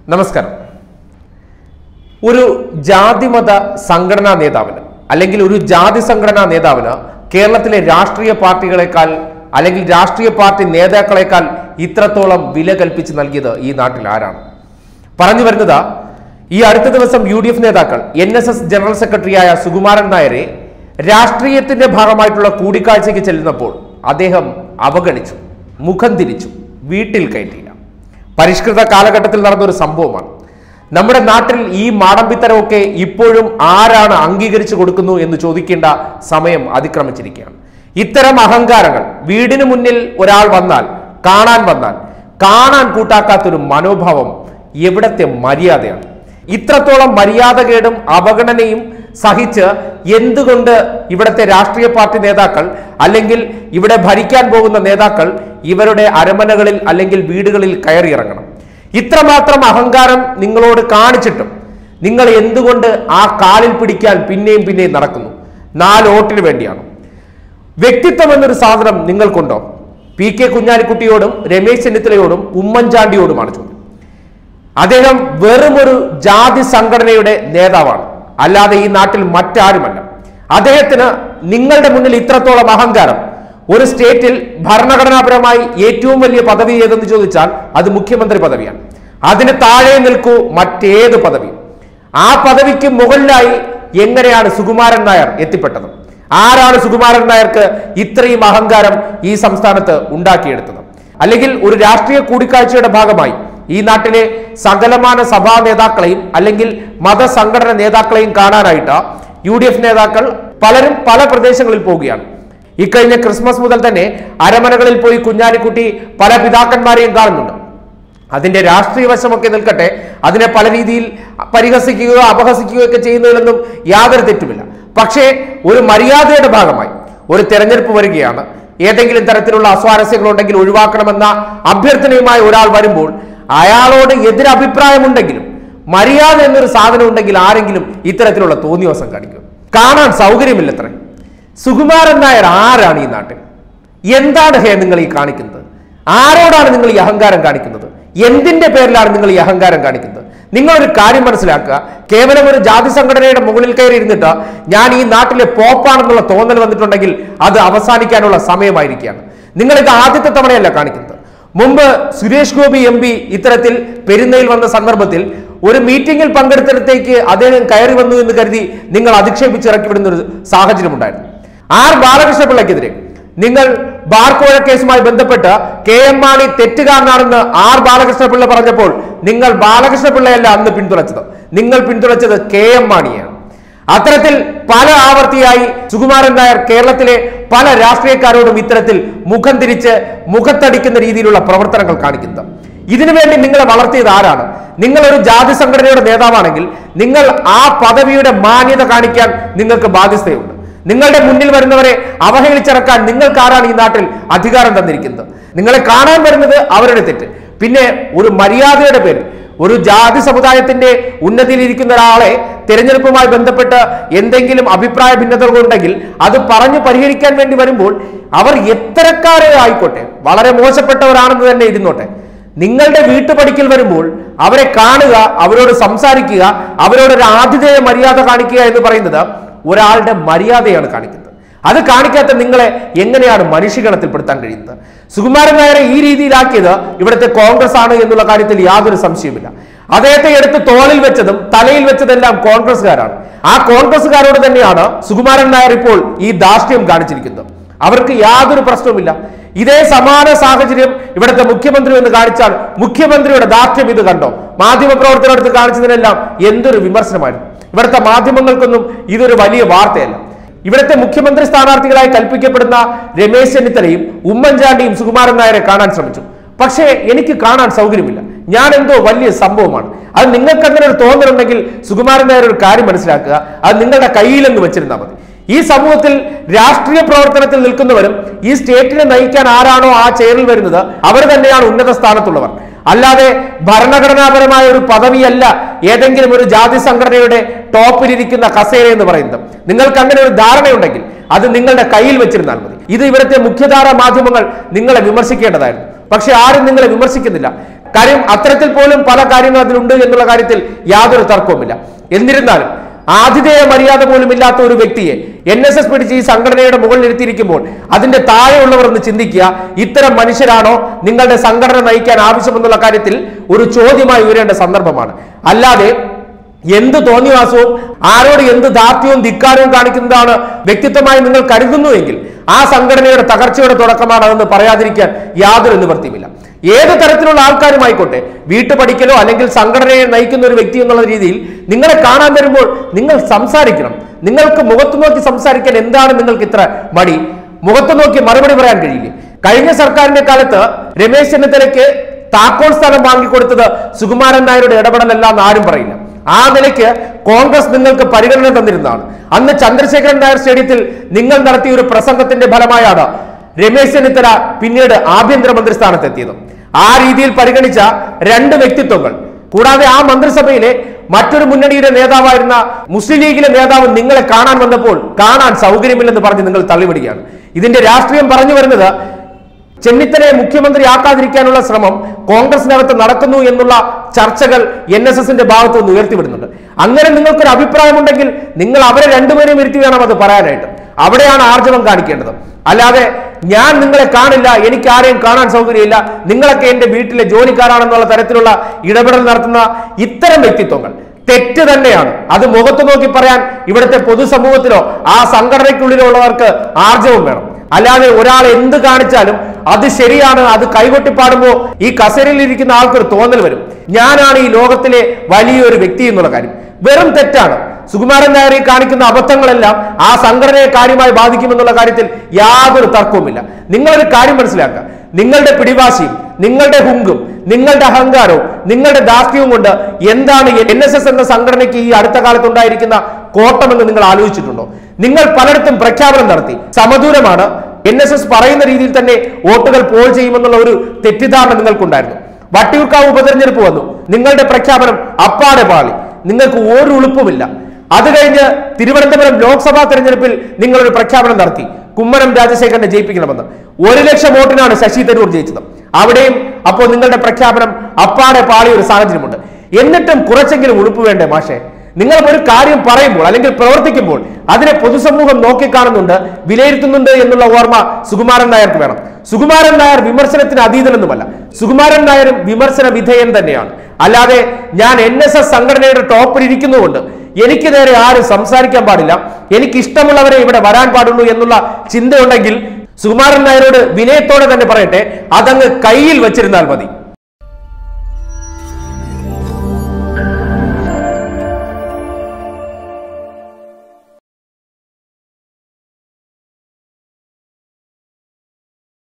നമസ്കാരം ഒരു ജാതിമത സംഘടനാ നേതാവിന് അല്ലെങ്കിൽ ഒരു ജാതി സംഘടനാ നേതാവിന് കേരളത്തിലെ രാഷ്ട്രീയ പാർട്ടികളെക്കാൾ അല്ലെങ്കിൽ രാഷ്ട്രീയ പാർട്ടി നേതാക്കളെക്കാൾ ഇത്രത്തോളം വില കൽപ്പിച്ച് നൽകിയത് ഈ നാട്ടിൽ ആരാണ് പറഞ്ഞു വരുന്നത് ഈ അടുത്ത ദിവസം യു ഡി എഫ് നേതാക്കൾ എൻ എസ് എസ് ജനറൽ സെക്രട്ടറിയായ സുകുമാരൻ നായരെ രാഷ്ട്രീയത്തിന്റെ ഭാഗമായിട്ടുള്ള കൂടിക്കാഴ്ചയ്ക്ക് ചെല്ലുന്നപ്പോൾ അദ്ദേഹം അവഗണിച്ചു മുഖം തിരിച്ചു വീട്ടിൽ കയറ്റിയില്ല പരിഷ്കൃത കാലഘട്ടത്തിൽ നടന്ന ഒരു സംഭവമാണ് നമ്മുടെ നാട്ടിൽ ഈ മാടമ്പിത്തരമൊക്കെ ഇപ്പോഴും ആരാണ് അംഗീകരിച്ചു കൊടുക്കുന്നു എന്ന് ചോദിക്കേണ്ട സമയം അതിക്രമിച്ചിരിക്കുകയാണ് ഇത്തരം അഹങ്കാരങ്ങൾ വീടിന് മുന്നിൽ ഒരാൾ വന്നാൽ കാണാൻ വന്നാൽ കാണാൻ കൂട്ടാക്കാത്തൊരു മനോഭാവം എവിടത്തെ മര്യാദയാണ് ഇത്രത്തോളം മര്യാദകേടും അവഗണനയും സഹിച്ച് എന്തുകൊണ്ട് ഇവിടുത്തെ രാഷ്ട്രീയ പാർട്ടി നേതാക്കൾ അല്ലെങ്കിൽ ഇവിടെ ഭരിക്കാൻ പോകുന്ന നേതാക്കൾ ഇവരുടെ അരമനകളിൽ അല്ലെങ്കിൽ വീടുകളിൽ കയറിയിറങ്ങണം ഇത്രമാത്രം അഹങ്കാരം നിങ്ങളോട് കാണിച്ചിട്ടും നിങ്ങൾ എന്തുകൊണ്ട് ആ കാലിൽ പിടിക്കാൻ പിന്നെയും പിന്നെയും നടക്കുന്നു നാല് വോട്ടിന് വേണ്ടിയാണ് വ്യക്തിത്വം എന്നൊരു സാധനം നിങ്ങൾക്കുണ്ടോ പി കെ കുഞ്ഞാലിക്കുട്ടിയോടും രമേശ് ചെന്നിത്തലയോടും ഉമ്മൻചാണ്ടിയോടുമാണ് ചോദ്യം അദ്ദേഹം വെറുമൊരു ജാതി സംഘടനയുടെ നേതാവാണ് അല്ലാതെ ഈ നാട്ടിൽ മറ്റാരുമല്ല അദ്ദേഹത്തിന് നിങ്ങളുടെ മുന്നിൽ ഇത്രത്തോളം അഹങ്കാരം ഒരു സ്റ്റേറ്റിൽ ഭരണഘടനാപരമായി ഏറ്റവും വലിയ പദവി ഏതെന്ന് ചോദിച്ചാൽ അത് മുഖ്യമന്ത്രി പദവിയാണ് അതിന് താഴെ നിൽക്കൂ മറ്റേത് പദവി ആ പദവിക്ക് മുകളിലായി എങ്ങനെയാണ് സുകുമാരൻ നായർ എത്തിപ്പെട്ടത് ആരാണ് സുകുമാരൻ നായർക്ക് ഇത്രയും അഹങ്കാരം ഈ സംസ്ഥാനത്ത് ഉണ്ടാക്കിയെടുത്തത് അല്ലെങ്കിൽ ഒരു രാഷ്ട്രീയ കൂടിക്കാഴ്ചയുടെ ഭാഗമായി ഈ നാട്ടിലെ സകലമാന സഭാ നേതാക്കളെയും അല്ലെങ്കിൽ മതസംഘടന നേതാക്കളെയും കാണാനായിട്ട് യു ഡി എഫ് നേതാക്കൾ പലരും പല പ്രദേശങ്ങളിൽ പോവുകയാണ് ഇക്കഴിഞ്ഞ ക്രിസ്മസ് മുതൽ തന്നെ അരമനകളിൽ പോയി കുഞ്ഞാലിക്കുട്ടി പല പിതാക്കന്മാരെയും കാണുന്നുണ്ട് അതിന്റെ രാഷ്ട്രീയ വശമൊക്കെ നിൽക്കട്ടെ അതിനെ പല രീതിയിൽ പരിഹസിക്കുകയോ അപഹസിക്കുകയോ ഒക്കെ ചെയ്യുന്നതിലൊന്നും യാതൊരു തെറ്റുമില്ല പക്ഷേ ഒരു മര്യാദയുടെ ഭാഗമായി ഒരു തെരഞ്ഞെടുപ്പ് വരികയാണ് ഏതെങ്കിലും തരത്തിലുള്ള അസ്വാരസ്യങ്ങളുണ്ടെങ്കിൽ ഒഴിവാക്കണമെന്ന അഭ്യർത്ഥനയുമായി ഒരാൾ വരുമ്പോൾ അയാളോട് എതിരഭിപ്രായമുണ്ടെങ്കിലും മര്യാദ എന്നൊരു സാധനം ഉണ്ടെങ്കിൽ ആരെങ്കിലും ഇത്തരത്തിലുള്ള തോന്നിയോസം കാണിക്കും കാണാൻ സൗകര്യമില്ലത്രേ സുകുമാരൻ നായർ ആരാണ് ഈ നാട്ടിൽ എന്താണ് ഹേ നിങ്ങൾ ഈ കാണിക്കുന്നത് ആരോടാണ് നിങ്ങൾ ഈ അഹങ്കാരം കാണിക്കുന്നത് എന്തിന്റെ പേരിലാണ് നിങ്ങൾ ഈ അഹങ്കാരം കാണിക്കുന്നത് നിങ്ങളൊരു കാര്യം മനസ്സിലാക്കുക കേവലം ഒരു ജാതി സംഘടനയുടെ മുകളിൽ കയറി ഇരുന്നിട്ട് ഞാൻ ഈ നാട്ടിലെ പോപ്പാണെന്നുള്ള തോന്നൽ വന്നിട്ടുണ്ടെങ്കിൽ അത് അവസാനിക്കാനുള്ള സമയമായിരിക്കുകയാണ് നിങ്ങൾ ഇത് ആദ്യത്തെ തവണയല്ല കാണിക്കുന്നത് മുമ്പ് സുരേഷ് ഗോപി എം പി ഇത്തരത്തിൽ പെരുന്നയിൽ വന്ന സന്ദർഭത്തിൽ ഒരു മീറ്റിംഗിൽ പങ്കെടുത്തിടത്തേക്ക് അദ്ദേഹം കയറി വന്നു എന്ന് കരുതി നിങ്ങൾ അധിക്ഷേപിച്ച് ഇറക്കി വിടുന്ന ഒരു സാഹചര്യം ഉണ്ടായിരുന്നു ആർ ബാലകൃഷ്ണപിള്ളയ്ക്കെതിരെ നിങ്ങൾ ബാർക്കോഴ കേസുമായി ബന്ധപ്പെട്ട് കെ എം മാണി തെറ്റുകാരനാണെന്ന് ആർ ബാലകൃഷ്ണപിള്ള പറഞ്ഞപ്പോൾ നിങ്ങൾ ബാലകൃഷ്ണപിള്ളയല്ല അന്ന് പിന്തുണച്ചത് നിങ്ങൾ പിന്തുണച്ചത് കെ എം മാണിയാണ് അത്തരത്തിൽ പല ആവർത്തിയായി സുകുമാരൻ നായർ കേരളത്തിലെ പല രാഷ്ട്രീയക്കാരോടും ഇത്തരത്തിൽ മുഖം തിരിച്ച് മുഖത്തടിക്കുന്ന രീതിയിലുള്ള പ്രവർത്തനങ്ങൾ കാണിക്കുന്നത് ഇതിനുവേണ്ടി നിങ്ങളെ വളർത്തിയത് ആരാണ് നിങ്ങൾ ഒരു ജാതി സംഘടനയുടെ നേതാവാണെങ്കിൽ നിങ്ങൾ ആ പദവിയുടെ മാന്യത കാണിക്കാൻ നിങ്ങൾക്ക് ബാധ്യതയുണ്ട് നിങ്ങളുടെ മുന്നിൽ വരുന്നവരെ അവഹേളിച്ചിറക്കാൻ നിങ്ങൾക്ക് ആരാണ് ഈ നാട്ടിൽ അധികാരം തന്നിരിക്കുന്നത് നിങ്ങളെ കാണാൻ വരുന്നത് അവരുടെ തെറ്റ് പിന്നെ ഒരു മര്യാദയുടെ പേരിൽ ഒരു ജാതി സമുദായത്തിന്റെ ഉന്നതിയിൽ ഇരിക്കുന്ന ഒരാളെ തിരഞ്ഞെടുപ്പുമായി ബന്ധപ്പെട്ട് എന്തെങ്കിലും അഭിപ്രായ ഭിന്നതകൾ ഉണ്ടെങ്കിൽ അത് പറഞ്ഞു പരിഹരിക്കാൻ വേണ്ടി വരുമ്പോൾ അവർ എത്തരക്കാരെ ആയിക്കോട്ടെ വളരെ മോശപ്പെട്ടവരാണെന്ന് തന്നെ ഇരുന്നോട്ടെ നിങ്ങളുടെ വീട്ടുപടിക്കൽ വരുമ്പോൾ അവരെ കാണുക അവരോട് സംസാരിക്കുക അവരോട് ഒരു ആതിഥേയ മര്യാദ കാണിക്കുക എന്ന് പറയുന്നത് ഒരാളുടെ മര്യാദയാണ് കാണിക്കുന്നത് അത് കാണിക്കാത്ത നിങ്ങളെ എങ്ങനെയാണ് മനുഷ്യഗണത്തിൽപ്പെടുത്താൻ കഴിയുന്നത് സുകുമാരൻ നായരെ ഈ രീതിയിലാക്കിയത് ഇവിടുത്തെ കോൺഗ്രസ് ആണ് എന്നുള്ള കാര്യത്തിൽ യാതൊരു സംശയവുമില്ല അദ്ദേഹത്തെ എടുത്ത് തോളിൽ വെച്ചതും തലയിൽ വെച്ചതെല്ലാം കോൺഗ്രസ്സുകാരാണ് ആ കോൺഗ്രസ്സുകാരോട് തന്നെയാണ് സുകുമാരൻ നായർ ഇപ്പോൾ ഈ ധാർഷ്ട്യം കാണിച്ചിരിക്കുന്നത് അവർക്ക് യാതൊരു പ്രശ്നവുമില്ല ഇതേ സമാന സാഹചര്യം ഇവിടുത്തെ മുഖ്യമന്ത്രി എന്ന് കാണിച്ചാൽ മുഖ്യമന്ത്രിയുടെ ദാർഢ്യം ഇത് കണ്ടോ മാധ്യമപ്രവർത്തകരെടുത്ത് കാണിച്ചതിനെല്ലാം എന്തൊരു വിമർശനമായിരുന്നു ഇവിടുത്തെ മാധ്യമങ്ങൾക്കൊന്നും ഇതൊരു വലിയ വാർത്തയല്ല ഇവിടുത്തെ മുഖ്യമന്ത്രി സ്ഥാനാർത്ഥികളായി കൽപ്പിക്കപ്പെടുന്ന രമേശ് ചെന്നിത്തലയും ഉമ്മൻചാണ്ടിയും സുകുമാരൻ നായരെ കാണാൻ ശ്രമിച്ചു പക്ഷേ എനിക്ക് കാണാൻ സൗകര്യമില്ല ഞാൻ എന്തോ വലിയ സംഭവമാണ് അത് നിങ്ങൾക്ക് അങ്ങനെ ഒരു തോന്നലുണ്ടെങ്കിൽ സുകുമാരൻ നായർ ഒരു കാര്യം മനസ്സിലാക്കുക അത് നിങ്ങളുടെ കയ്യിലെന്ന് വെച്ചിരുന്നാൽ മതി ഈ സമൂഹത്തിൽ രാഷ്ട്രീയ പ്രവർത്തനത്തിൽ നിൽക്കുന്നവരും ഈ സ്റ്റേറ്റിനെ നയിക്കാൻ ആരാണോ ആ ചെയറിൽ വരുന്നത് അവർ തന്നെയാണ് ഉന്നത സ്ഥാനത്തുള്ളവർ അല്ലാതെ ഭരണഘടനാപരമായ ഒരു പദവിയല്ല ഏതെങ്കിലും ഒരു ജാതി സംഘടനയുടെ ടോപ്പിലിരിക്കുന്ന കസേര എന്ന് പറയുന്നത് നിങ്ങൾക്ക് അങ്ങനെ ഒരു ധാരണയുണ്ടെങ്കിൽ അത് നിങ്ങളുടെ കയ്യിൽ വെച്ചിരുന്നാൽ മതി ഇത് ഇവിടുത്തെ മുഖ്യധാര മാധ്യമങ്ങൾ നിങ്ങളെ വിമർശിക്കേണ്ടതായിരുന്നു പക്ഷെ ആരും നിങ്ങളെ വിമർശിക്കുന്നില്ല കാര്യം അത്തരത്തിൽ പോലും പല കാര്യങ്ങൾ അതിലുണ്ട് എന്നുള്ള കാര്യത്തിൽ യാതൊരു തർക്കവുമില്ല എന്നിരുന്നാലും ആതിഥേയ മര്യാദ പോലും ഇല്ലാത്ത ഒരു വ്യക്തിയെ എൻ എസ് എസ് പിടിച്ച് ഈ സംഘടനയുടെ മുകളിൽ ഇരുത്തിയിരിക്കുമ്പോൾ അതിന്റെ താഴെയുള്ളവർ ഒന്ന് ചിന്തിക്കുക ഇത്തരം മനുഷ്യരാണോ നിങ്ങളുടെ സംഘടന നയിക്കാൻ ആവശ്യമെന്നുള്ള കാര്യത്തിൽ ഒരു ചോദ്യമായി ഉയരേണ്ട സന്ദർഭമാണ് അല്ലാതെ എന്ത് തോന്നിവാസവും ആരോട് എന്ത് ദാർഢ്യവും ധിക്കാരവും കാണിക്കുന്നതാണ് വ്യക്തിത്വമായി നിങ്ങൾ കരുതുന്നുവെങ്കിൽ ആ സംഘടനയുടെ തകർച്ചയുടെ തുടക്കമാണ് അതെന്ന് പറയാതിരിക്കാൻ യാതൊരു നിവൃത്തിയുമില്ല ഏത് തരത്തിലുള്ള ആൾക്കാരുമായിക്കോട്ടെ വീട്ടുപടിക്കലോ അല്ലെങ്കിൽ സംഘടനയെ നയിക്കുന്ന ഒരു വ്യക്തി എന്നുള്ള രീതിയിൽ നിങ്ങളെ കാണാൻ വരുമ്പോൾ നിങ്ങൾ സംസാരിക്കണം നിങ്ങൾക്ക് മുഖത്ത് നോക്കി സംസാരിക്കാൻ എന്താണ് നിങ്ങൾക്ക് ഇത്ര മടി മുഖത്ത് നോക്കി മറുപടി പറയാൻ കഴിയില്ലേ കഴിഞ്ഞ സർക്കാരിന്റെ കാലത്ത് രമേശ് ചെന്നിത്തലയ്ക്ക് താക്കോൽ സ്ഥലം വാങ്ങിക്കൊടുത്തത് സുകുമാരൻ നായരുടെ ഇടപെടലല്ല എന്ന് ആരും പറയില്ല ആ നിലയ്ക്ക് കോൺഗ്രസ് നിങ്ങൾക്ക് പരിഗണന തന്നിരുന്നതാണ് അന്ന് ചന്ദ്രശേഖരൻ നായർ സ്റ്റേഡിയത്തിൽ നിങ്ങൾ നടത്തിയ ഒരു പ്രസംഗത്തിന്റെ ഫലമായാണ് രമേശ് ചെന്നിത്തല പിന്നീട് ആഭ്യന്തരമന്ത്രി സ്ഥാനത്തെത്തിയത് ആ രീതിയിൽ പരിഗണിച്ച രണ്ട് വ്യക്തിത്വങ്ങൾ കൂടാതെ ആ മന്ത്രിസഭയിലെ മറ്റൊരു മുന്നണിയുടെ നേതാവായിരുന്ന മുസ്ലിം ലീഗിലെ നേതാവ് നിങ്ങളെ കാണാൻ വന്നപ്പോൾ കാണാൻ സൗകര്യമില്ലെന്ന് പറഞ്ഞ് നിങ്ങൾ തള്ളിവിടുകയാണ് ഇതിന്റെ രാഷ്ട്രീയം പറഞ്ഞു വരുന്നത് ചെന്നിത്തലയെ മുഖ്യമന്ത്രിയാക്കാതിരിക്കാനുള്ള ശ്രമം കോൺഗ്രസിനകത്ത് നടക്കുന്നു എന്നുള്ള ചർച്ചകൾ എൻ എസ് എസിന്റെ ഭാഗത്തു നിന്ന് ഉയർത്തിവിടുന്നുണ്ട് അങ്ങനെ നിങ്ങൾക്കൊരു അഭിപ്രായമുണ്ടെങ്കിൽ നിങ്ങൾ അവരെ രണ്ടുപേരെയും ഇരുത്തി വേണം അത് പറയാനായിട്ട് അവിടെയാണ് ആർജവം കാണിക്കേണ്ടത് അല്ലാതെ ഞാൻ നിങ്ങളെ കാണില്ല എനിക്ക് ആരെയും കാണാൻ സൗകര്യമില്ല നിങ്ങളൊക്കെ എന്റെ വീട്ടിലെ ജോലിക്കാരാണെന്നുള്ള തരത്തിലുള്ള ഇടപെടൽ നടത്തുന്ന ഇത്തരം വ്യക്തിത്വങ്ങൾ തെറ്റ് തന്നെയാണ് അത് മുഖത്ത് നോക്കി പറയാൻ ഇവിടുത്തെ പൊതുസമൂഹത്തിലോ ആ സംഘടനയ്ക്കുള്ളിലോ ഉള്ളവർക്ക് ആർജവം വേണം അല്ലാതെ ഒരാൾ എന്ത് കാണിച്ചാലും അത് ശരിയാണ് അത് കൈകൊട്ടിപ്പാടുമ്പോ ഈ കസേരയിൽ ഇരിക്കുന്ന ആൾക്കൊരു തോന്നൽ വരും ഞാനാണ് ഈ ലോകത്തിലെ വലിയൊരു വ്യക്തി എന്നുള്ള കാര്യം വെറും തെറ്റാണ് സുകുമാരൻ നായർ ഈ കാണിക്കുന്ന അബദ്ധങ്ങളെല്ലാം ആ സംഘടനയെ കാര്യമായി ബാധിക്കുമെന്നുള്ള കാര്യത്തിൽ യാതൊരു തർക്കവുമില്ല നിങ്ങളൊരു കാര്യം മനസ്സിലാക്കുക നിങ്ങളുടെ പിടിവാശിയും നിങ്ങളുടെ ഹുങ്കും നിങ്ങളുടെ അഹങ്കാരവും നിങ്ങളുടെ ദാസ്യവും കൊണ്ട് എന്താണ് എൻ എസ് എസ് എന്ന സംഘടനയ്ക്ക് ഈ അടുത്ത കാലത്ത് ഉണ്ടായിരിക്കുന്ന കോട്ടമെന്ന് നിങ്ങൾ ആലോചിച്ചിട്ടുണ്ടോ നിങ്ങൾ പലയിടത്തും പ്രഖ്യാപനം നടത്തി സമദൂരമാണ് എൻ എസ് എസ് പറയുന്ന രീതിയിൽ തന്നെ വോട്ടുകൾ പോൾ ചെയ്യുമെന്നുള്ള ഒരു തെറ്റിദ്ധാരണ നിങ്ങൾക്കുണ്ടായിരുന്നു വട്ടിയൂർക്കാവ് ഉപതെരഞ്ഞെടുപ്പ് വന്നു നിങ്ങളുടെ പ്രഖ്യാപനം അപ്പാടെ പാളി നിങ്ങൾക്ക് ഒരു ഉളുപ്പുമില്ല അത് കഴിഞ്ഞ് തിരുവനന്തപുരം ലോക്സഭാ തെരഞ്ഞെടുപ്പിൽ നിങ്ങൾ ഒരു പ്രഖ്യാപനം നടത്തി കുമ്മനം രാജശേഖരനെ ജയിപ്പിക്കണമെന്ന് ഒരു ലക്ഷം വോട്ടിനാണ് ശശി തരൂർ ജയിച്ചത് അവിടെയും അപ്പോൾ നിങ്ങളുടെ പ്രഖ്യാപനം അപ്പാടെ പാളിയ ഒരു സാഹചര്യമുണ്ട് എന്നിട്ടും കുറച്ചെങ്കിലും ഉളുപ്പ് വേണ്ടേ മാഷേ നിങ്ങൾ ഒരു കാര്യം പറയുമ്പോൾ അല്ലെങ്കിൽ പ്രവർത്തിക്കുമ്പോൾ അതിനെ പൊതുസമൂഹം നോക്കിക്കാണുന്നുണ്ട് വിലയിരുത്തുന്നുണ്ട് എന്നുള്ള ഓർമ്മ സുകുമാരൻ നായർക്ക് വേണം സുകുമാരൻ നായർ വിമർശനത്തിന് അതീതനൊന്നുമല്ല സുകുമാരൻ നായരും വിമർശന വിധേയൻ തന്നെയാണ് അല്ലാതെ ഞാൻ എൻ എസ് എസ് സംഘടനയുടെ ടോപ്പിൽ ഇരിക്കുന്നുകൊണ്ട് എനിക്ക് നേരെ ആരും സംസാരിക്കാൻ പാടില്ല എനിക്ക് ഇഷ്ടമുള്ളവരെ ഇവിടെ വരാൻ പാടുള്ളൂ എന്നുള്ള ചിന്തയുണ്ടെങ്കിൽ സുകുമാരൻ നായരോട് വിനയത്തോടെ തന്നെ പറയട്ടെ അതങ്ങ് കയ്യിൽ വെച്ചിരുന്നാൽ മതി